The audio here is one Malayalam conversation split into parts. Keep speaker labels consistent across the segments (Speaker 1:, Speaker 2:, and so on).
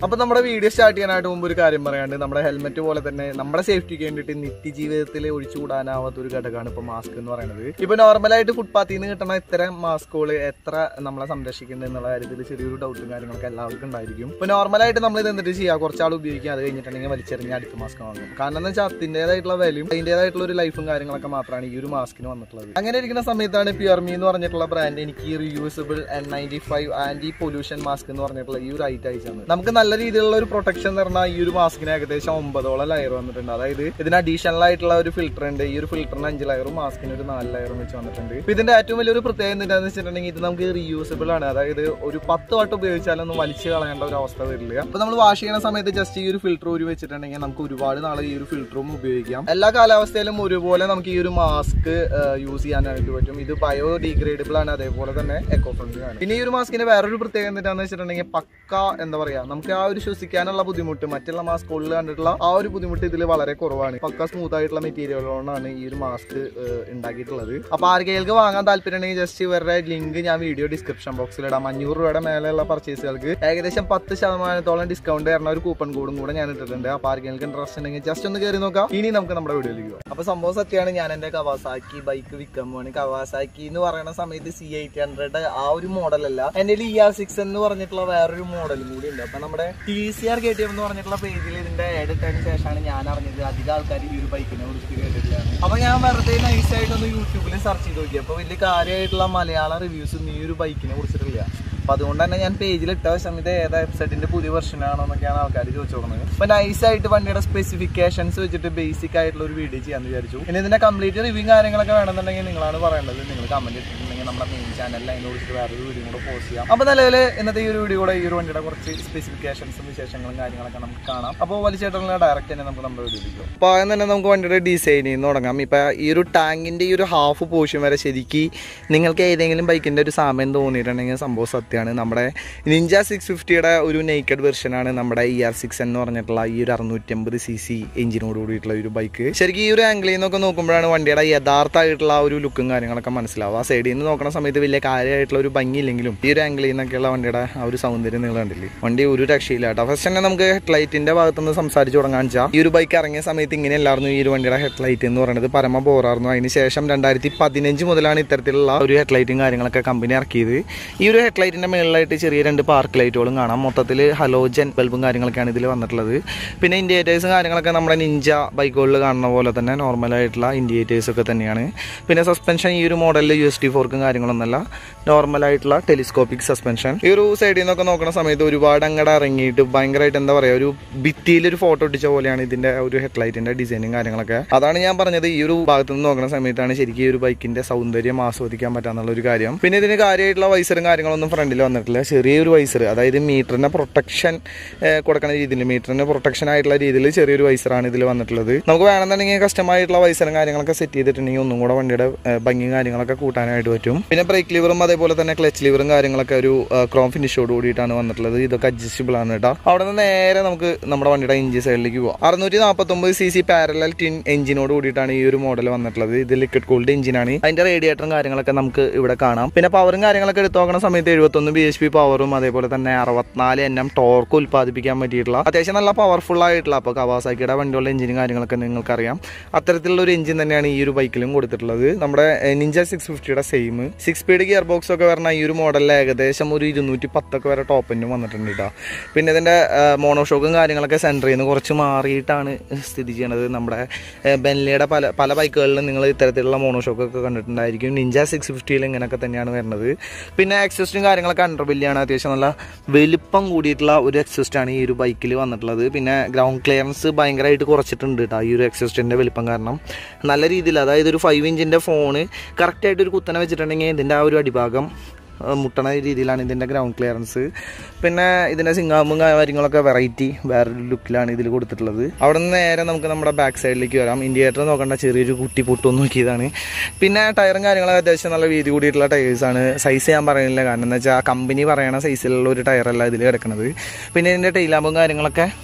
Speaker 1: അപ്പൊ നമ്മുടെ വീഡിയോ സ്റ്റാർട്ട് ചെയ്യാനായിട്ട് മുമ്പ് ഒരു കാര്യം പറയാണ്ട് നമ്മുടെ ഹെൽമെറ്റ് പോലെ തന്നെ നമ്മുടെ സേഫ്റ്റിക്ക് വേണ്ടിയിട്ട് നിത്യജീവിതത്തിൽ ഒഴിച്ചുകൂടാനാവാത്ത ഒരു ഘടകമാണ് ഇപ്പൊ മാസ്ക് എന്ന് പറയുന്നത് ഇപ്പൊ നോർമലായിട്ട് ഫുട്പാത്തിൽ നിന്ന് കിട്ടുന്ന ഇത്തരം മാസ്കുകൾ എത്ര നമ്മളെ സംരക്ഷിക്കുന്നത് എന്നുള്ള കാര്യത്തിൽ ചെറിയൊരു ഡൗട്ടും കാര്യങ്ങളൊക്കെ എല്ലാവർക്കും ഉണ്ടായിരിക്കും ഇപ്പൊ നോർമലായിട്ട് നമ്മൾ ഇത് എന്നിട്ട് ചെയ്യുക കുറച്ചാൾ ഉപയോഗിക്കുക അത് കഴിഞ്ഞിട്ടുണ്ടെങ്കിൽ വലിച്ചെറിഞ്ഞ് അടുത്ത മാസ്ക് വാങ്ങും കാരണം എന്ന് വെച്ചാൽ അതിൻ്റെതായിട്ടുള്ള വാല്യൂ അതിൻ്റെതായിട്ടുള്ള ഒരു ലൈഫും കാര്യങ്ങളൊക്കെ മാത്രമാണ് ഈ ഒരു മാസ്കിന് വന്നിട്ടുള്ളത് അങ്ങനെ ഇരിക്കുന്ന സമയത്താണ് പിയർമി എന്ന് പറഞ്ഞിട്ടുള്ള ബ്രാൻഡ് എനിക്ക് ഈ reusable N ninety five anti pollution mask എന്ന് പറഞ്ഞിട്ടുള്ള ഈ ഒരു ഐറ്റം അയച്ചത് നമുക്ക് നല്ല രീതിയിലുള്ള ഒരു പ്രൊട്ടക്ഷൻ എന്ന് പറഞ്ഞാൽ ഈ ഒരു മാസ്കിന് ഏകദേശം ഒമ്പതോളം ലെയർ വന്നിട്ടുണ്ട് അതായത് ഇതിന് അഡീഷണൽ ആയിട്ടുള്ള ഒരു ഫിൽറ്റർ ഉണ്ട് ഈ ഒരു ഫിൽറ്ററിന് അഞ്ച് ലെയറും മാസ്കിന് ഒരു നാല് ലെയറും വെച്ച് വന്നിട്ടുണ്ട് ഇപ്പൊ ഇതിന്റെ ഏറ്റവും വലിയൊരു പ്രത്യേകത എന്താണെന്ന് വെച്ചിട്ടുണ്ടെങ്കിൽ ഇത് നമുക്ക് റീയൂസബിൾ ആണ് അതായത് ഒരു പത്ത് വട്ടം ഉപയോഗിച്ചാലൊന്നും വലിച്ചു കളയേണ്ട ഒരു അവസ്ഥ വരില്ല അപ്പൊ നമ്മൾ വാഷ് ചെയ്യുന്ന സമയത്ത് ജസ്റ്റ് ഈ ഒരു ഫിൽറ്റർ ഊരി വെച്ചിട്ടുണ്ടെങ്കിൽ നമുക്ക് ഒരുപാട് നാളെ ഈ ഒരു ഫിൽറ്ററും ഉപയോഗിക്കാം എല്ലാ കാലാവസ്ഥയിലും ഒരുപോലെ നമുക്ക് ഈ ഒരു മാസ്ക് യൂസ് ചെയ്യാനായിട്ട് പറ്റും ഇത് ബയോ ഡീഗ്രേഡബിൾ ആണ് അതേപോലെ തന്നെ എക്കോ ഫ്രണ്ട്ലി ആണ് പിന്നെ ഈ ഒരു മാസ്കിന് വേറൊരു പ്രത്യേകത എന്താണെന്ന് വെച്ചിട്ടുണ്ടെങ്കിൽ പക്ക എന്താ പറയാ നമുക്ക് ആ ഒരു ശ്വസിക്കാനുള്ള ബുദ്ധിമുട്ട് മറ്റുള്ള മാസ്കുകളിൽ കണ്ടിട്ടുള്ള ആ ഒരു ബുദ്ധിമുട്ട് ഇതിൽ വളരെ കുറവാണ് പക്ക സ്മൂത്ത് ആയിട്ടുള്ള മെറ്റീരിയലുകളാണ് ഈ ഒരു മാസ്ക് ഉണ്ടാക്കിയിട്ടുള്ളത് അപ്പൊ ആർക്കെങ്കിലും വാങ്ങാൻ താല്പര്യം ഉണ്ടെങ്കിൽ ജസ്റ്റ് ഇവരുടെ ലിങ്ക് ഞാൻ വീഡിയോ ഡിസ്ക്രിപ്ഷൻ ബോക്സിൽ ഇടാം അഞ്ഞൂറ് രൂപയുടെ മേലെയുള്ള പർച്ചേസുകൾക്ക് ഏകദേശം പത്ത് ശതമാനത്തോളം ഡിസ്കൗണ്ട് തരുന്ന ഒരു കൂപ്പൺ കോഡും കൂടെ ഞാൻ ഇട്ടിട്ടുണ്ട് അപ്പൊ ആർക്കെങ്കിലും ഇൻട്രസ്റ്റ് ഉണ്ടെങ്കിൽ ജസ്റ്റ് ഒന്ന് കയറി നോക്കാം ഇനി നമുക്ക് നമ്മുടെ വീഡിയോയിലേക്ക് പോകാം അപ്പൊ സംഭവം സത്യമാണ് ഞാൻ എന്റെ കവാസാക്കി ബൈക്ക് വിൽക്കാൻ പോവാണ് കവാസാക്കി എന്ന് പറയുന്ന സമയത്ത് സി എയ്റ്റ് ഹൺഡ്രഡ് ആ ഒരു മോഡലല്ല എന്റെ ഇ ആർ സിക്സ് എന്ന് പറഞ്ഞിട്ടുള്ള വേറൊരു മോഡലും കൂടി ഉണ്ട് അപ്പൊ നമ്മുടെ T C R K T M എന്ന് പറഞ്ഞിട്ടുള്ള പേജിൽ ഇതിന്റെ ആഡ് ഇട്ടതിന് ശേഷമാണ് ഞാൻ അറിഞ്ഞത് അധികം ആൾക്കാർ ഈ ഒരു ബൈക്കിനെ കുറിച്ച് കേട്ടിട്ടില്ലാണ് അപ്പൊ ഞാൻ വെറുതെ നൈസ് ആയിട്ട് ഒന്ന് യൂട്യൂബിൽ സെർച്ച് ചെയ്ത് നോക്കി അപ്പൊ വലിയ കാര്യമായിട്ടുള്ള മലയാള റിവ്യൂസ് ഈ ഒരു ബൈക്കിനെ കുറിച്ചിട്ടില്ല അപ്പൊ അതുകൊണ്ട് തന്നെ ഞാൻ പേജിൽ ഇട്ട സമയത്ത് ഏതാ വെബ്സൈറ്റിന്റെ പുതിയ വെർഷൻ ആണോ എന്നൊക്കെയാണ് ആൾക്കാർ ചോദിച്ചു തുടങ്ങുന്നത് അപ്പൊ നൈസ് ആയിട്ട് വണ്ടിയുടെ സ്പെസിഫിക്കേഷൻസ് വെച്ചിട്ട് ബേസിക് ആയിട്ടുള്ള ഒരു വീഡിയോ ചെയ്യാന്ന് വിചാരിച്ചു ഇനി ഇതിന്റെ കംപ്ലീറ്റ് റിവ്യൂ കാര്യങ്ങളൊക്കെ വേണമെന്നുണ്ടെങ്കിൽ നിങ്ങളാണ് പറയേണ്ടത് നിങ്ങൾ കമന്റ് ഇട്ടിട്ടുണ്ടെങ്കിൽ നമ്മുടെ മെയിൻ ചാനലിൽ അതിനെ കുറിച്ച് വേറൊരു വീഡിയോ കൂടെ പോസ്റ്റ് ചെയ്യാം അപ്പൊ നിലവിൽ ഇന്നത്തെ ഈ ഒരു വീഡിയോ കൂടെ ഈ ഒരു വണ്ടിയുടെ കുറച്ച് സ്പെസിഫിക്കേഷൻസും വിശേഷങ്ങളും കാര്യങ്ങളൊക്കെ നമുക്ക് കാണാം അപ്പോൾ വലിച്ചേട്ടുള്ള ഡയറക്റ്റ് തന്നെ നമുക്ക് നമ്മുടെ വീഡിയോയിലേക്ക് അപ്പോൾ ആദ്യം തന്നെ നമുക്ക് വണ്ടിയുടെ ഡിസൈനിൽ നിന്ന് തുടങ്ങാം ഇപ്പൊ ഈ ഒരു ടാങ്കിന്റെ ഈ ഒരു ഹാഫ് പോർഷൻ വരെ ശരിക്ക് നിങ്ങൾക്ക് ഏതെങ്കിലും ബൈക്കിന്റെ ഒരു സാമ്യം തോന്നിയിട്ടുണ്ടെങ്കിൽ സംഭവം സത്യമാണ് നമ്മുടെ നിഞ്ച സിക്സ് ഫിഫ്റ്റിയുടെ ഒരു നെയ്ക്കഡ് വെർഷനാണ് നമ്മുടെ ഇ ആർ സിക്സ് എന്ന് പറഞ്ഞിട്ടുള്ള ഈ ഒരു അറുന്നൂറ്റമ്പത് സി സി എഞ്ചിനോട് കൂടിയിട്ടുള്ള ഒരു ബൈക്ക് ശരിക്കും ഈ ഒരു ആംഗിളിൽ നിന്നൊക്കെ നോക്കുമ്പോഴാണ് വണ്ടിയുടെ യഥാർത്ഥമായിട്ടുള്ള ആ ഒരു ലുക്കും കാര്യങ്ങളൊക്കെ മനസ്സിലാവുക ആ സൈഡിൽ നിന്ന് നോക്കുന്ന സമയത്ത് വലിയ കാര്യമായിട്ടുള്ള ഒരു ഭംഗിയില്ലെങ്കിലും ഈ ഒരു ആംഗിളിൽ നിന്നൊക്കെയുള്ള വണ്ടിയുടെ ആ ഒരു സൗന്ദര്യം നിങ്ങൾ കണ്ടില്ലേ വണ്ടി ഒരു രക്ഷയില്ല കേട്ടോ ഫസ്റ്റ് തന്നെ നമുക്ക് ഹെഡ്ലൈറ്റിന്റെ ഭാഗത്തുനിന്ന് സംസാരിച്ച് തുടങ്ങാൻ വെച്ചാൽ ഈ ഒരു ബൈക്ക് ഇറങ്ങിയ സമയത്ത് ഇങ്ങനെയല്ലായിരുന്നു ഈ ഒരു വണ്ടിയുടെ ഹെഡ്ലൈറ്റ് എന്ന് പറയുന്നത് പരമ ബോറായിരുന്നു അതിന് ശേഷം രണ്ടായിരത്തി പതിനഞ്ച് മുതലാണ് ഇത്തരത്തിലുള്ള ഒരു ഹെഡ്ലൈറ്റും കാര്യങ്ങളൊക്കെ കമ്പനി ഇറക്കിയത് ഈ ഒരു ഹെഡ്ലൈറ്റിന്റെ മുകളിലായിട്ട് ചെറിയ രണ്ട് പാർക്ക് ലൈറ്റുകളും കാണാം മൊത്തത്തിൽ ഹലോജൻ ബൾബും കാര്യങ്ങളൊക്കെയാണ് ഇതിൽ വന്നിട്ടുള്ളത് പിന്നെ ഇൻഡിയേറ്റേഴ്സും കാര്യങ്ങളൊക്കെ നമ്മുടെ നിഞ്ച ബൈക്കുകളിൽ കാണുന്ന പോലെ തന്നെ നോർമലായിട്ടുള്ള ഇൻഡിയേറ്റേഴ്സ് ഒക്കെ തന്നെയാണ് പിന്നെ സസ്പെൻഷൻ ഈ ഒരു മോഡലിൽ യു എസ് ടി ഫോർക്കും കാര്യങ്ങളൊന്നുമല്ല നോർമലായിട്ടുള്ള ടെലിസ്കോപ്പിക് സസ്പെൻഷൻ ഈ ഒരു സൈഡിൽ നിന്നൊക്കെ നോക്കുന്ന സമയത്ത് ഒരുപാട് അങ്ങടെ ഇറങ്ങിയിട്ട് ഭയങ്കരമായിട്ട് എന്താ പറയുക ഒരു ഭിത്തിയിൽ ഒരു ഫോട്ടോ ഒട്ടിച്ച പോലെയാണ് ഇതിന്റെ ഒരു ഹെഡ്ലൈറ്റിന്റെ ഡിസൈനും കാര്യങ്ങളൊക്കെ അതാണ് ഞാൻ പറഞ്ഞത് ഈ ഒരു ഭാഗത്ത് നിന്ന് നോക്കുന്ന സമയത്താണ് ശരിക്കും ഈ ഒരു ബൈക്കിന്റെ സൗന്ദര്യം ആസ്വദിക്കാൻ പറ്റാന്നുള്ള ഒരു കാര്യം പിന്നെ ഇതിന് കാര്യമായിട്ടുള്ള വൈസറും കാര്യങ്ങളൊന്നും ഫ്രണ്ടിൽ വന്നിട്ടില്ല ചെറിയൊരു വൈസർ അതായത് മീറ്ററിന്റെ പ്രൊട്ടക്ഷൻ കൊടുക്കുന്ന രീതിയിൽ മീറ്ററിന് പ്രൊട്ടക്ഷൻ ആയിട്ടുള്ള രീതിയിൽ ചെറിയൊരു വൈസറാണ് ഇതിൽ വന്നിട്ടുള്ളത് നമുക്ക് വേണമെന്നുണ്ടെങ്കിൽ കസ്റ്റമായിട്ടുള്ള വൈസറും കാര്യങ്ങളൊക്കെ സെറ്റ് ചെയ്തിട്ടുണ്ടെങ്കിൽ ഒന്നും കൂടെ വണ്ടിയുടെ ഏഹ്, ഭംഗിയും കാര്യങ്ങളൊക്കെ കൂട്ടാനായിട്ട് പറ്റും പിന്നെ ബ്രേക്ക് ലിവറും അതേപോലെ തന്നെ ക്ലച്ച് ലിവറും കാര്യങ്ങളൊക്കെ ഒരു ക്രോം ഫിനിഷോട് കൂടിയിട്ടാണ് വന്നിട്ടുള്ളത് ഇതൊക്കെ അഡ്ജസ്റ്റബിൾ ആണ് കേട്ടോ അവിടെ നിന്ന് നേരെ നമുക്ക് നമ്മുടെ വണ്ടിയുടെ എഞ്ചിൻ സൈഡിലേക്ക് പോകാം അറുന്നൂറ്റി നാൽപ്പത്തൊമ്പത് സി സി പാരലൽ ടിൻ എഞ്ചിനോട് കൂടിയിട്ടാണ് ഈ ഒരു മോഡൽ വന്നിട്ടുള്ളത് ഇത് ലിക്വിഡ് കൂൾഡ് എഞ്ചിനാണ് അതിന്റെ റേഡിയേറ്ററും കാര്യങ്ങളൊക്കെ നമുക്ക് ഇവിടെ കാണാം പിന്നെ പവറും കാര്യങ്ങളൊക്കെ എടുത്ത് നോക്കുന്ന സമയത്ത് എഴുപത്തൊന്ന് ബി എച്ച് പി പവറും അതേപോലെ തന്നെ അറുപത്തിനാല് എൻ എം ടോർക്ക് ഉൽപ്പാദിപ്പിക്കാൻ പറ്റിയിട്ടുള്ള അത്യാവശ്യം നല്ല പവർഫുൾ ആയിട്ടുള്ള അപ്പോൾ കവാസാക്കിയുടെ വണ്ടിയുള്ള എഞ്ചിനും കാര്യങ്ങളൊക്കെ നിങ്ങൾക്കറിയാം അത്തരത്തിലുള്ള ഒരു എഞ്ചിൻ തന്നെയാണ് ഈ ഒരു ബൈക്കിലും കൊടുത്തിട്ടുള്ളത് നമ്മുടെ നിഞ്ച സിക്സ് ഫിഫ്റ്റിയുടെ same six speed gear box ഒക്കെ പറഞ്ഞാൽ ഈ ഒരു മോഡലിൽ ഏകദേശം ഒരു ഇരുന്നൂറ്റി പത്തൊക്കെ വരെ ടോപ്പ് എന്നും വന്നിട്ടുണ്ട് കേട്ടോ പിന്നെ ഇതിൻ്റെ മോണോഷോക്കും കാര്യങ്ങളൊക്കെ സെൻറ്ററിൽ നിന്ന് കുറച്ച് മാറിയിട്ടാണ് സ്ഥിതി ചെയ്യണത് നമ്മുടെ ബെൻലിയുടെ പല പല ബൈക്കുകളിലും നിങ്ങൾ ഇത്തരത്തിലുള്ള മോണോഷോക്കൊക്കെ കണ്ടിട്ടുണ്ടായിരിക്കും നിഞ്ച സിക്സ് ഫിഫ്റ്റിയിൽ ഇങ്ങനെയൊക്കെ തന്നെയാണ് വരുന്നത് പിന്നെ എക്സോസ്റ്റും കാര്യങ്ങളൊക്കെ അണ്ടർ ബില്ലാണ് അത്യാവശ്യം നല്ല വലിപ്പം കൂടിയിട്ടുള്ള ഒരു എക്സോസ്റ്റാണ് ഈ ഒരു ബൈക്കിൽ വന്നിട്ടുള്ളത് പിന്നെ ഗ്രൗണ്ട് ക്ലിയറൻസ് ഭയങ്കരമായിട്ട് കുറച്ചിട്ടുണ്ട് കേട്ടോ ഈ ഒരു എക്സോസ്റ്റിൻ്റെ വലിപ്പം കാരണം നല്ല രീതിയിൽ അതായത് ഒരു ഫൈവ് ഇഞ്ചിൻ്റെ ഫോണ് കറക്റ്റായിട്ട് ഒരു കുത്തനെ വെച്ചിട്ടുണ്ടെങ്കിൽ ഇതിൻ്റെ ആ ഒരു അടിഭാഗം ആ, മുട്ടണ രീതിയിലാണ് ഇതിൻ്റെ ഗ്രൗണ്ട് ക്ലിയറൻസ് പിന്നെ ഇതിൻ്റെ സിംഗാമും കാര്യങ്ങളൊക്കെ വെറൈറ്റി വേറൊരു ലുക്കിലാണ് ഇതിൽ കൊടുത്തിട്ടുള്ളത് അവിടെ നിന്ന് നേരെ നമുക്ക് നമ്മുടെ ബാക്ക് സൈഡിലേക്ക് വരാം ഇൻഡിയേറ്റർ നോക്കേണ്ട ചെറിയൊരു കുട്ടി പൊട്ടും നോക്കിയതാണ് പിന്നെ ടയറും കാര്യങ്ങളൊക്കെ അത്യാവശ്യം നല്ല വീതി കൂടിയിട്ടുള്ള ടയേഴ്സാണ് സൈസ് ഞാൻ പറയുന്നില്ല കാരണം എന്താ വെച്ചാൽ കമ്പനി പറയണ സൈസിലുള്ള ഒരു ടയറല്ല ഇതിൽ കിടക്കുന്നത് പിന്നെ ഇതിൻ്റെ ടൈലാമ്പും കാര്യങ്ങളൊക്കെ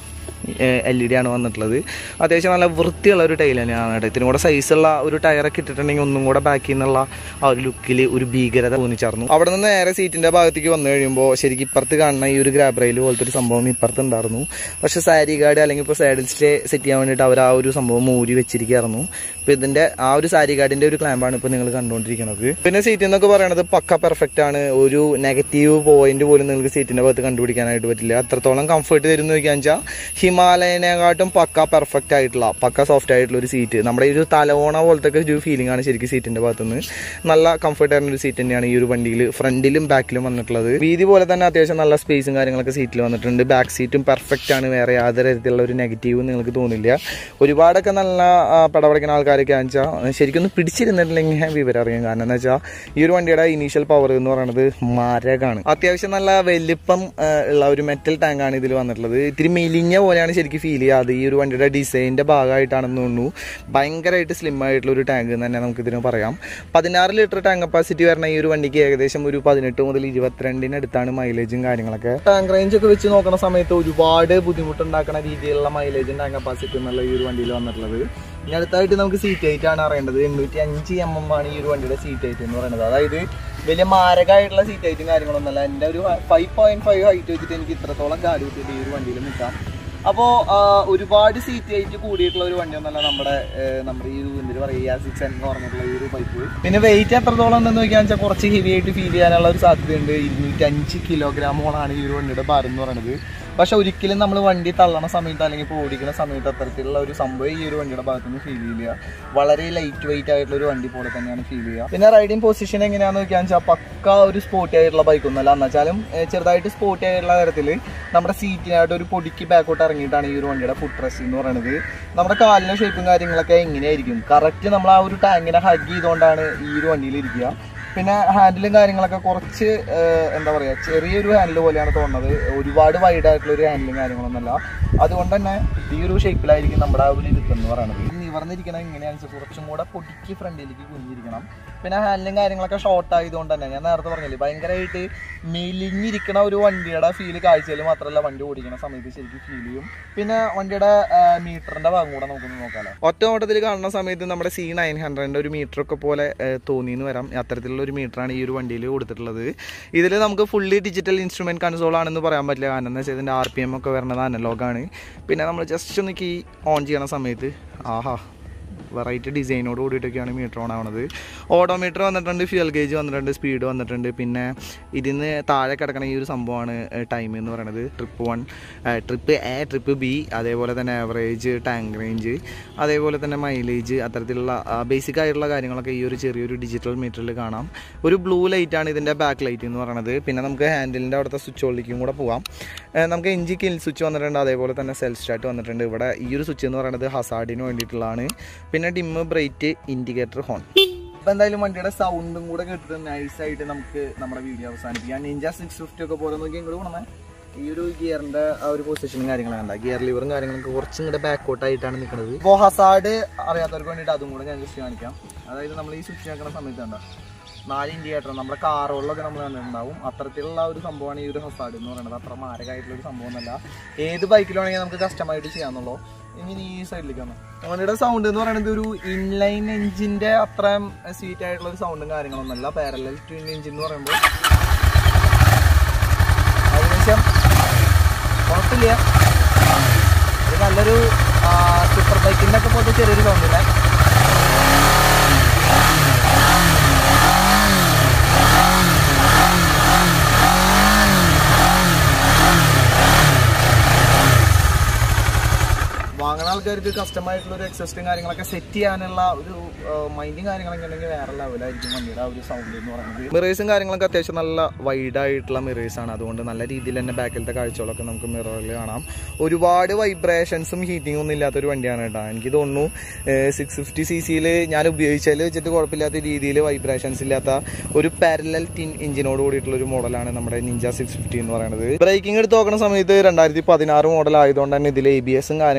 Speaker 1: എൽ ഇ ഡി ആണ് വന്നിട്ടുള്ളത് അത്യാവശ്യം നല്ല വൃത്തിയുള്ള ഒരു ടൈൽ തന്നെയാണ് കേട്ടോ ഇതിനും കൂടെ സൈസുള്ള ഒരു ടയറൊക്കെ ഇട്ടിട്ടുണ്ടെങ്കിൽ ഒന്നും കൂടെ ബാക്കിൽ നിന്നുള്ള ആ ഒരു ലുക്കിൽ ഒരു ഭീകരത തോന്നിച്ചായിരുന്നു അവിടെ നിന്ന് നേരെ സീറ്റിന്റെ ഭാഗത്തേക്ക് വന്നു കഴിയുമ്പോൾ ശരിക്കും ഇപ്പുറത്ത് കാണുന്ന ഈ ഒരു ഗ്രാബ് റെയിൽ പോലത്തെ ഒരു സംഭവം ഇപ്പുറത്ത് ഉണ്ടായിരുന്നു പക്ഷെ സാരി ഗാർഡ് അല്ലെങ്കിൽ ഇപ്പോൾ സാഡിൽ സ്റ്റേ സെറ്റ് ചെയ്യാൻ വേണ്ടിയിട്ട് അവർ ആ ഒരു സംഭവം മൂരി വെച്ചിരിക്കുകയായിരുന്നു അപ്പോൾ ഇതിന്റെ ആ ഒരു സാരി ഗാർഡിന്റെ ഒരു ക്ലാമ്പാണ് ഇപ്പോൾ നിങ്ങൾ കണ്ടുകൊണ്ടിരിക്കുന്നത് പിന്നെ സീറ്റ് എന്നൊക്കെ പറയുന്നത് പക്ക പെർഫെക്റ്റ് ആണ് ഒരു നെഗറ്റീവ് പോയിന്റ് പോലും നിങ്ങൾക്ക് സീറ്റിന്റെ ഭാഗത്ത് കണ്ടുപിടിക്കാനായിട്ട് പറ്റില്ല അത്രത്തോളം കംഫർട്ട് തരുന്നു നോക്കിയാൽ വെച്ചാൽ ഹിമാലയനെക്കാട്ടും പക്ക പെർഫെക്റ്റ് ആയിട്ടുള്ള പക്ക സോഫ്റ്റ് ആയിട്ടുള്ള ഒരു സീറ്റ് നമ്മുടെ ഈ ഒരു തലവോണ പോലത്തെ ഒക്കെ ഒരു ഫീലിംഗ് ആണ് ശരിക്കും സീറ്റിന്റെ ഭാഗത്തുനിന്ന് നല്ല കംഫർട്ട് ആയിരുന്ന ഒരു സീറ്റ് തന്നെയാണ് ഈ ഒരു വണ്ടിയിൽ ഫ്രണ്ടിലും ബാക്കിലും വന്നിട്ടുള്ളത് വീതി പോലെ തന്നെ അത്യാവശ്യം നല്ല സ്പേസും കാര്യങ്ങളൊക്കെ സീറ്റിൽ വന്നിട്ടുണ്ട് ബാക്ക് സീറ്റും പെർഫെക്റ്റ് ആണ് വേറെ യാതൊരു തരത്തിലുള്ള ഒരു നെഗറ്റീവും നിങ്ങൾക്ക് തോന്നില്ല ഒരുപാടൊക്കെ നല്ല ആ, പടപടക്കുന്ന ആൾക്കാരൊക്കെ വെച്ചാൽ ശരിക്കും ഒന്ന് പിടിച്ചിരുന്നിട്ടില്ലെങ്കിൽ വിവരം അറിയാം കാരണം എന്താ വെച്ചാൽ ഈ ഒരു വണ്ടിയുടെ ഇനീഷ്യൽ പവർ എന്ന് പറയുന്നത് മാരകാണ് അത്യാവശ്യം നല്ല വലിപ്പം ആ, ഉള്ള ഒരു മെറ്റൽ ടാങ്ക് ആണ് ഇതിൽ വന്നിട്ടുള്ളത് ഇത്തിരി മെലിഞ്ഞ പോലെയാണ് ശരിക്കും ഫീൽ ചെയ്യാതെ ഈ ഒരു വണ്ടിയുടെ ഡിസൈനിന്റെ ഭാഗമായിട്ടാണെന്ന് തോന്നുന്നു ഭയങ്കരമായിട്ട് സ്ലിം ആയിട്ടുള്ള ഒരു ടാങ്ക് എന്ന് തന്നെ നമുക്ക് ഇതിന് പറയാം പതിനാറ് ലിറ്റർ ടാങ്ക് കപ്പാസിറ്റി വരുന്ന ഈ ഒരു വണ്ടിക്ക് ഏകദേശം ഒരു പതിനെട്ട് മുതൽ ഇരുപത്തിരണ്ടിന് അടുത്താണ് മൈലേജും കാര്യങ്ങളൊക്കെ ടാങ്ക് റേഞ്ച് ഒക്കെ വെച്ച് നോക്കുന്ന സമയത്ത് ഒരുപാട് ബുദ്ധിമുട്ടുണ്ടാക്കുന്ന രീതിയിലുള്ള മൈലേജും ടാങ്ക് കപ്പാസിറ്റി എന്നുള്ള ഈ ഒരു വണ്ടിയിൽ വന്നിട്ടുള്ളത് ഇനി അടുത്തായിട്ട് നമുക്ക് സീറ്റ് ഹൈറ്റ് ആണ് അറിയേണ്ടത് എണ്ണൂറ്റി അഞ്ച് എം എം ആണ് ഈ ഒരു വണ്ടിയുടെ സീറ്റ് ഹൈറ്റ് എന്ന് പറയുന്നത് അതായത് വലിയ മാരകമായിട്ടുള്ള സീറ്റ് ഹൈറ്റും കാര്യങ്ങളൊന്നുമല്ല എൻ്റെ ഒരു ഫൈവ് പോയിന്റ് ഫൈവ് ഹൈറ്റ് വെച്ചിട്ട് എനിക്ക് ഇത്രത്തോളം കാല് കുത്തിയിട്ട് ഈ ഒരു വണ്ടിയിൽ നിൽക്കാം അപ്പോൾ ഒരുപാട് സീറ്റ് ഹൈറ്റ് കൂടിയിട്ടുള്ള ഒരു വണ്ടിയൊന്നല്ല നമ്മുടെ ആ, നമ്മുടെ ഈ ഒരു എന്തിനു പറയുക സിക്സ് എന്ന് പറഞ്ഞിട്ടുള്ള ഈ ഒരു ബൈക്ക് പിന്നെ വെയിറ്റ് എത്രത്തോളം ഉണ്ടെന്ന് നോക്കിയാൽ വെച്ചാൽ കുറച്ച് ഹെവി ആയിട്ട് ഫീൽ ചെയ്യാനുള്ള ഒരു സാധ്യതയുണ്ട് ഇരുന്നൂറ്റി അഞ്ച് കിലോഗ്രാമോളാണ് ഈ ഒരു വണ്ടിയുടെ ഭാരം എന്ന് പറയുന്നത് പക്ഷെ ഒരിക്കലും നമ്മൾ വണ്ടി തള്ളണ സമയത്ത് അല്ലെങ്കിൽ ഇപ്പോൾ ഓടിക്കുന്ന സമയത്ത് അത്തരത്തിലുള്ള ഒരു സംഭവം ഈ ഒരു വണ്ടിയുടെ ഭാഗത്ത് നിന്ന് ഫീൽ ചെയ്യില്ല വളരെ ലൈറ്റ് വെയിറ്റ് ആയിട്ടുള്ള ഒരു വണ്ടി പോലെ തന്നെയാണ് ഫീൽ ചെയ്യുക പിന്നെ റൈഡിങ് പൊസിഷൻ എങ്ങനെയാണെന്ന് നോക്കിയാൽ വെച്ചാൽ പക്ക ഒരു സ്പോർട്ടി ആയിട്ടുള്ള ബൈക്ക് ഒന്നല്ല എന്നുവെച്ചാലും ഏഹ്, ചെറുതായിട്ട് സ്പോർട്ടി ആയിട്ടുള്ള തരത്തിൽ നമ്മുടെ സീറ്റിനായിട്ട് ഒരു പൊടിക്ക് ബാക്കോട്ട് ഇറങ്ങിയിട്ടാണ് ഈ ഒരു വണ്ടിയുടെ ഫുഡ് റെസ്റ്റ് എന്ന് പറയുന്നത് നമ്മുടെ കാലിന്റെ ഷേപ്പും കാര്യങ്ങളൊക്കെ എങ്ങനെയായിരിക്കും കറക്റ്റ് നമ്മൾ ആ ഒരു ടാങ്കിനെ ഹഗ് ചെയ്തുകൊണ്ടാണ് ഈ ഒരു വണ്ടിയിൽ ഇരിക്കുക പിന്നെ ഹാൻഡിലും കാര്യങ്ങളൊക്കെ കുറച്ച് ഏഹ്, എന്താ പറയാ ചെറിയൊരു ഹാൻഡിൽ പോലെയാണ് തോന്നുന്നത് ഒരുപാട് വൈഡ് ആയിട്ടുള്ള ഒരു ഹാൻഡിലും കാര്യങ്ങളൊന്നുമല്ല അതുകൊണ്ട് തന്നെ ഈ ഒരു ഷേപ്പിലായിരിക്കും നമ്മുടെ ആ ഒരു ഇരുത്തം എന്ന് പറയുന്നത് ഈ നിവർന്നിരിക്കണം ഇങ്ങനെയാണെന്ന് വെച്ചാൽ കുറച്ചും കൂടെ പൊടിക്ക് ഫ്രണ്ടിലേക്ക് കുഞ്ഞിരിക്കണം പിന്നെ ഹാൻഡിലും കാര്യങ്ങളൊക്കെ ഷോർട്ട് ആയതുകൊണ്ട് തന്നെ ഞാൻ നേരത്തെ പറഞ്ഞില്ലേ ഭയങ്കരമായിട്ട് മെലിഞ്ഞിരിക്കണ ഒരു വണ്ടിയുടെ ഫീല് കാഴ്ചയിൽ മാത്രമല്ല വണ്ടി ഓടിക്കുന്ന സമയത്ത് ശരിക്കും ഫീൽ ചെയ്യും പിന്നെ വണ്ടിയുടെ മീറ്ററിന്റെ ഭാഗം കൂടെ നമുക്കൊന്ന് നോക്കാമല്ലോ ഒറ്റ ഓട്ടത്തിൽ കാണുന്ന സമയത്ത് നമ്മുടെ സി നയൻ ഹൺഡ്രഡിന്റെ ഒരു മീറ്റർ ഒക്കെ പോലെ തോന്നിയെന്ന് വരാം അത്തരത്തിലുള്ള ഒരു മീറ്ററാണ് ഈ ഒരു വണ്ടിയിൽ കൊടുത്തിട്ടുള്ളത് ഇതിൽ നമുക്ക് ഫുള്ളി ഡിജിറ്റൽ ഇൻസ്ട്രുമെന്റ് കൺസോൾ ആണെന്ന് പറയാൻ പറ്റില്ല കാരണം എന്താ വെച്ചാൽ ഇതിന്റെ ആർ പി എം ഒക്കെ വരുന്നത് അനലോഗാണ് പിന്നെ നമ്മൾ ജസ്റ്റ് ഒന്ന് കീ ഓൺ ചെയ്യണ സമയത്ത് ആഹാ വെറൈറ്റി ഡിസൈനോട് കൂടിയിട്ടൊക്കെയാണ് മീറ്റർ ഓൺ ആവുന്നത് ഓഡോമീറ്റർ വന്നിട്ടുണ്ട് ഫ്യൂൽ ഗേജ് വന്നിട്ടുണ്ട് സ്പീഡ് വന്നിട്ടുണ്ട് പിന്നെ ഇതിന് താഴെ കിടക്കണ ഈ ഒരു സംഭവമാണ് ടൈം എന്ന് പറയുന്നത് trip one trip A trip B അതേപോലെ തന്നെ ആവറേജ് ടാങ്ക് റേഞ്ച് അതേപോലെ തന്നെ മൈലേജ് അത്തരത്തിലുള്ള ബേസിക് ആയിട്ടുള്ള കാര്യങ്ങളൊക്കെ ഈ ഒരു ചെറിയൊരു ഡിജിറ്റൽ മീറ്ററിൽ കാണാം ഒരു ബ്ലൂ ലൈറ്റാണ് ഇതിൻ്റെ ബാക്ക് ലൈറ്റ് എന്ന് പറയുന്നത് പിന്നെ നമുക്ക് ഹാൻഡിലിൻ്റെ അവിടുത്തെ സ്വിച്ച് ഹോളിലേക്കും കൂടെ പോവാം ഏഹ് നമുക്ക് എഞ്ചി കിൽ സ്വിച്ച് വന്നിട്ടുണ്ട് അതേപോലെ തന്നെ സെൽഫ് സ്റ്റാർട്ട് വന്നിട്ടുണ്ട് ഇവിടെ ഈ ഒരു സ്വിച്ച് എന്ന് പറയുന്നത് ഹസാഡിന് വേണ്ടിയിട്ടുള്ളതാണ് പിന്നെ ഡിമ്മ് ബ്രൈറ്റ് ഇൻഡിക്കേറ്റർ ഹോൺ ഇപ്പം എന്തായാലും വണ്ടിയുടെ സൗണ്ടും കൂടെ കേട്ടിട്ട് നൈസായിട്ട് നമുക്ക് നമ്മുടെ വീഡിയോ അവസാനിപ്പിക്കാം നിഞ്ച സിക്സ് ഫിഫ്റ്റി ഒക്കെ പോലെ നോക്കി ഇങ്ങോട്ട് പോകണമേ ഈ ഒരു ഗിയറിന്റെ ആ ഒരു പൊസിഷനും കാര്യങ്ങളാണ് ഉണ്ടാ ഗിയർ ലിവറും കാര്യങ്ങളൊക്കെ കുറച്ചും കൂടെ ബാക്കോട്ട് ആയിട്ടാണ് നിൽക്കുന്നത് ഇപ്പോൾ ഹസാഡ് അറിയാത്തവർക്ക് വേണ്ടിയിട്ട് അതും കൂടെ ഞാൻ ജസ്റ്റ് കാണിക്കാം അതായത് നമ്മൾ ഈ സ്വിച്ച് ആക്കുന്ന സമയത്ത് എന്താ നാല് ഇൻഡിക്കേറ്റർ നമ്മുടെ കാറുകളിലൊക്കെ നമ്മൾ കണ്ടിട്ടുണ്ടാവും അത്തരത്തിലുള്ള ഒരു സംഭവമാണ് ഈ ഒരു ഹസാഡ് എന്ന് പറയുന്നത് അത്ര മാരകമായിട്ടുള്ള ഒരു സംഭവം എന്നല്ല ഏത് ബൈക്കിലാണെങ്കിൽ നമുക്ക് കസ്റ്റമായിട്ട് ചെയ്യാന്നുള്ളൂ ഇനി ഈ സൈഡിലേക്ക് വന്നു വണ്ടിയുടെ സൗണ്ട് എന്ന് പറയുന്നത് ഒരു ഇൻലൈൻ എഞ്ചിന്റെ അത്രയും സ്വീറ്റ് ആയിട്ടുള്ള ഒരു സൗണ്ടും കാര്യങ്ങളൊന്നുമല്ല പാരലൽ ട്വിൻ എഞ്ചിൻ എന്ന് പറയുമ്പോൾ ഏകദേശം കുഴപ്പമില്ല ഇത് നല്ലൊരു സൂപ്പർ ബൈക്കിന്റെ ഒക്കെ പോലത്തെ ചെറിയൊരു സൗണ്ട് ഇല്ലേ വാങ്ങുന്ന ആൾക്കാർക്ക് കസ്റ്റമായിട്ടുള്ള ഒരു എക്സസ്റ്റും കാര്യങ്ങളൊക്കെ സെറ്റ് ചെയ്യാനുള്ള ഒരു മൈൻഡും കാര്യങ്ങളൊക്കെ ഉണ്ടെങ്കിൽ വേറെ ലെവലായിരിക്കും വണ്ടിയുടെ ആ ഒരു സൗണ്ട് എന്ന് പറയുന്നത് മിറേഴ്സും കാര്യങ്ങളൊക്കെ അത്യാവശ്യം നല്ല വൈഡ് ആയിട്ടുള്ള മിറേഴ്സ് ആണ് അതുകൊണ്ട് നല്ല രീതിയിൽ തന്നെ ബാക്കിലത്തെ കാഴ്ചകളൊക്കെ നമുക്ക് മിററിൽ കാണാം ഒരുപാട് വൈബ്രേഷൻസും ഹീറ്റിംഗും ഒന്നും ഇല്ലാത്ത ഒരു വണ്ടിയാണ് കേട്ടോ എനിക്ക് തോന്നുന്നു സിക്സ് ഫിഫ്റ്റി സി സിയിൽ ഞാൻ ഉപയോഗിച്ചാൽ വെച്ചിട്ട് കുഴപ്പമില്ലാത്ത രീതിയിൽ വൈബ്രേഷൻസ് ഇല്ലാത്ത ഒരു പാരലൽ ടിൻ എഞ്ചിനോട് കൂടിയിട്ടുള്ള ഒരു മോഡലാണ് നമ്മുടെ നിഞ്ച സിക്സ് ഫിഫ്റ്റി എന്ന് പറയുന്നത് ബ്രേക്കിംഗ് എടുത്ത് നോക്കുന്ന സമയത്ത് രണ്ടായിരത്തി പതിനാറ് മോഡൽ ആയതുകൊണ്ട് തന്നെ ഇതിൽ എ ബി എസും കാര്യങ്ങളൊന്നുമില്ല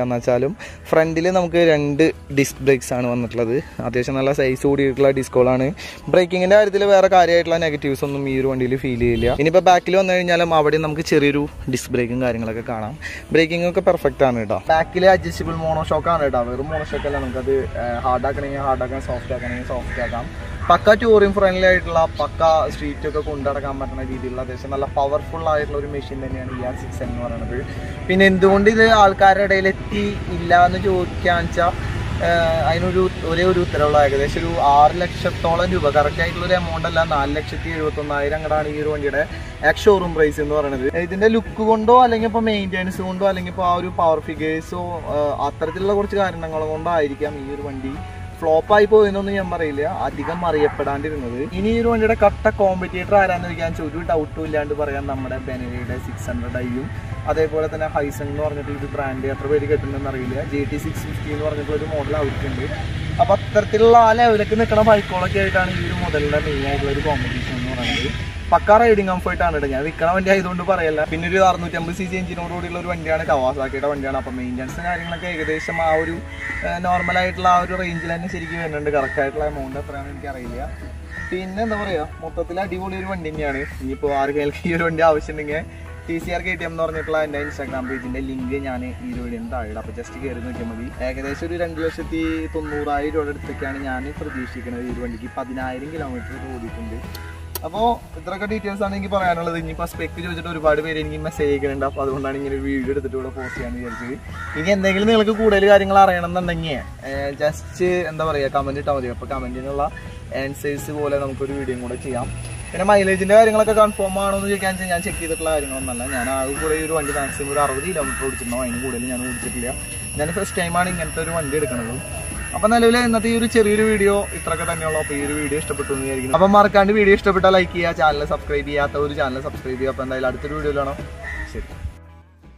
Speaker 1: എന്താണെന്ന് വെച്ചാലും ഫ്രണ്ടിൽ നമുക്ക് രണ്ട് ഡിസ്ക് ബ്രേക്സ് ആണ് വന്നിട്ടുള്ളത് അത്യാവശ്യം നല്ല സൈസ് കൂടിയിട്ടുള്ള ഡിസ്കുകളാണ് ബ്രേക്കിങ്ങിൻ്റെ കാര്യത്തിൽ വേറെ കാര്യമായിട്ടുള്ള നെഗറ്റീവ്സ് ഒന്നും ഈ ഒരു വണ്ടിയിൽ ഫീൽ ചെയ്യില്ല ഇനിയിപ്പോൾ ബാക്കിൽ വന്നു കഴിഞ്ഞാലും അവിടെ നമുക്ക് ചെറിയൊരു ഡിസ്ക് ബ്രേക്കും കാര്യങ്ങളൊക്കെ കാണാം ബ്രേക്കിംഗ് ഒക്കെ പെർഫെക്റ്റ് ആണ് കേട്ടോ ബാക്കിൽ അഡ്ജസ്റ്റബിൾ മോണോഷോക്ക് ആണ് കേട്ടോ വെറും മോണോഷോക്ക് അല്ല നമുക്കത് ഹാർഡ് ആക്കണമെങ്കിൽ ഹാർഡ് ആക്കാം സോഫ്റ്റ് ആക്കണമെങ്കിൽ സോഫ്റ്റ് ആക്കാം പക്ക ടൂറിംഗ് ഫ്രണ്ട്ലി ആയിട്ടുള്ള പക്ക സ്ട്രീറ്റ് ഒക്കെ കൊണ്ടടക്കാൻ പറ്റുന്ന രീതിയിലുള്ള അത്യാവശ്യം നല്ല പവർഫുൾ ആയിട്ടുള്ള ഒരു മെഷീൻ തന്നെയാണ് ഇ ആർ സിക്സ് എന്ന് പറയുന്നത് പിന്നെ എന്തുകൊണ്ട് ഇത് ആൾക്കാരുടെ ഇടയിൽ എത്തി ഇല്ല എന്ന് ചോദിക്കാന്ന് വെച്ചാൽ അതിനൊരു ഒരേ ഒരു ഉത്തരവുള്ള ഏകദേശം ഒരു ആറ് ലക്ഷത്തോളം രൂപ കറക്റ്റ് ആയിട്ടുള്ള ഒരു എമൗണ്ട് അല്ല നാല് ലക്ഷത്തി എഴുപത്തി ഒന്നായിരം അങ്ങടാണ് ഈ ഒരു വണ്ടിയുടെ എക്സ് ഷോറൂം പ്രൈസ് എന്ന് പറയുന്നത് ഇതിന്റെ ലുക്ക് കൊണ്ടോ അല്ലെങ്കിൽ ഇപ്പോൾ മെയിൻ്റെനൻസ് കൊണ്ടോ അല്ലെങ്കിൽ ഇപ്പോൾ ആ ഒരു പവർ ഫിഗേഴ്സോ അത്തരത്തിലുള്ള കുറച്ച് കാരണങ്ങൾ കൊണ്ടോ ആയിരിക്കാം ഈ ഒരു വണ്ടി ഫ്ലോപ്പായി പോയെന്നൊന്നും ഞാൻ പറയില്ല അധികം അറിയപ്പെടാണ്ടിരുന്നത് ഇനി ഈ ഒരു വണ്ടിയുടെ കട്ട കോമ്പറ്റേറ്റർ ആരാന്ന് ചോദിക്കാൻ ഒരു ഡൗട്ടും ഇല്ലാണ്ട് പറയാൻ നമ്മുടെ ബെനലിയുടെ സിക്സ് ഹൺഡ്രഡ് ഐയും അതേപോലെ തന്നെ ഹൈസൺ എന്ന് പറഞ്ഞിട്ട് ഒരു ബ്രാൻഡ് എത്ര പേര് കേട്ടിട്ടുണ്ടെന്ന് അറിയില്ല ജെ ടി സിക്സ് ഫിഫ്റ്റി എന്ന് പറഞ്ഞിട്ടുള്ള ഒരു മോഡൽ അവർക്കുണ്ട് അപ്പോൾ അത്തരത്തിലുള്ള ആ ലെവലിലേക്ക് നിൽക്കുന്ന ബൈക്കുകളൊക്കെ ആയിട്ടാണ് ഈ ഒരു മോഡലിൻ്റെ മെയിൻ ആയിട്ടുള്ള ഒരു കോമ്പറ്റീഷൻ എന്ന് പറയുന്നത് പക്ക റൈഡിങ് കംഫർട്ട് ആണ് കേട്ടോ ഞാൻ വിൽക്കണ വണ്ടി ആയതുകൊണ്ട് പറയല്ല പിന്നെ ഒരു അറുന്നൂറ്റമ്പത് സി സി എഞ്ചിനോട് കൂടിയുള്ള ഒരു വണ്ടിയാണ് കവാസാക്കിയുടെ വണ്ടിയാണ് അപ്പം മെയിൻ്റനൻസ് കാര്യങ്ങളൊക്കെ ഏകദേശം ആ ഒരു നോർമൽ ആയിട്ടുള്ള ആ ഒരു റേഞ്ചിൽ തന്നെ ശരിക്കും വരുന്നുണ്ട് കറക്റ്റ് ആയിട്ടുള്ള എമൗണ്ട് എത്രയാണെന്ന് എനിക്കറിയില്ല പിന്നെ എന്താ പറയുക മൊത്തത്തിൽ അടിപൊളി ഒരു വണ്ടി തന്നെയാണ് ഇനിയിപ്പോൾ ആർക്കെങ്കിലും ഈ ഒരു വണ്ടി ആവശ്യമുണ്ടെങ്കിൽ T C R K T M എന്ന് പറഞ്ഞിട്ടുള്ള എൻ്റെ ഇൻസ്റ്റാഗ്രാം പേജിൻ്റെ ലിങ്ക് ഞാൻ ഈ ഒരു വീഡിയോ താഴെ അപ്പോൾ ജസ്റ്റ് കയറി നോക്കിയാൽ മതി ഏകദേശം ഒരു രണ്ട് ലക്ഷത്തി തൊണ്ണൂറായിരം രൂപയുടെ അടുത്തൊക്കെയാണ് ഞാൻ പ്രതീക്ഷിക്കുന്നത് ഈ ഒരു വണ്ടിക്ക് പതിനായിരം കിലോമീറ്റർ ഓടിയിട്ടുണ്ട് അപ്പോൾ ഇത്രയൊക്കെ ഡീറ്റെയിൽസ് ആണ് എനിക്ക് പറയാനുള്ളത് ഇനിയിപ്പോൾ സ്പെക്ക് ചോദിച്ചിട്ട് ഒരുപാട് പേര് എനിക്ക് മെസ്സേജ് അയക്കുന്നുണ്ട് അപ്പോൾ അതുകൊണ്ടാണ് ഇങ്ങനെ ഒരു വീഡിയോ എടുത്തിട്ട് ഇവിടെ പോസ്റ്റ് ചെയ്യാന്ന് വിചാരിച്ചത് ഇനി എന്തെങ്കിലും നിങ്ങൾക്ക് കൂടുതൽ കാര്യങ്ങൾ അറിയണമെന്നുണ്ടെങ്കിൽ ജസ്റ്റ് എന്താ പറയുക കമൻറ്റ് ഇട്ടാൽ മതി അപ്പോൾ കമൻറ്റിനുള്ള ആൻസേഴ്സ് പോലെ നമുക്കൊരു വീഡിയോ കൂടെ ചെയ്യാം പിന്നെ മൈലേജിന്റെ കാര്യങ്ങളൊക്കെ കൺഫേം ആണോ എന്ന് ചോദിക്കാൻ വെച്ചാൽ ഞാൻ ചെക്ക് ചെയ്തിട്ടുള്ള കാര്യങ്ങളൊന്നല്ല ഞാൻ ആകെ കൂടെ ഈ ഒരു വണ്ടി മാക്സിമം ഒരു അറുപത് കിലോമീറ്റർ ഓടിച്ചിട്ടുണ്ടോ അതിന് കൂടുതൽ ഞാൻ ഓടിച്ചിട്ടില്ല ഞാൻ ഫസ്റ്റ് ടൈമാണ് ഇങ്ങനത്തെ ഒരു വണ്ടി എടുക്കുന്നത് അപ്പൊ നിലവിൽ ഇന്നത്തെ ഈ ഒരു ചെറിയൊരു വീഡിയോ ഇത്രയൊക്കെ തന്നെയുള്ളൂ അപ്പോൾ ഈ ഒരു വീഡിയോ ഇഷ്ടപ്പെട്ടു എന്ന് വിചാരിക്കുന്നു അപ്പം മറക്കാണ്ട് വീഡിയോ ഇഷ്ടപ്പെട്ടാൽ ലൈക്ക് ചെയ്യുക ചാനൽ സബ്സ്ക്രൈബ് ചെയ്യാത്ത ഒരു ചാനൽ സബ്സ്ക്രൈബ് ചെയ്യുക അപ്പോൾ എന്തായാലും അടുത്തൊരു വീഡിയോയിലാണോ ശരി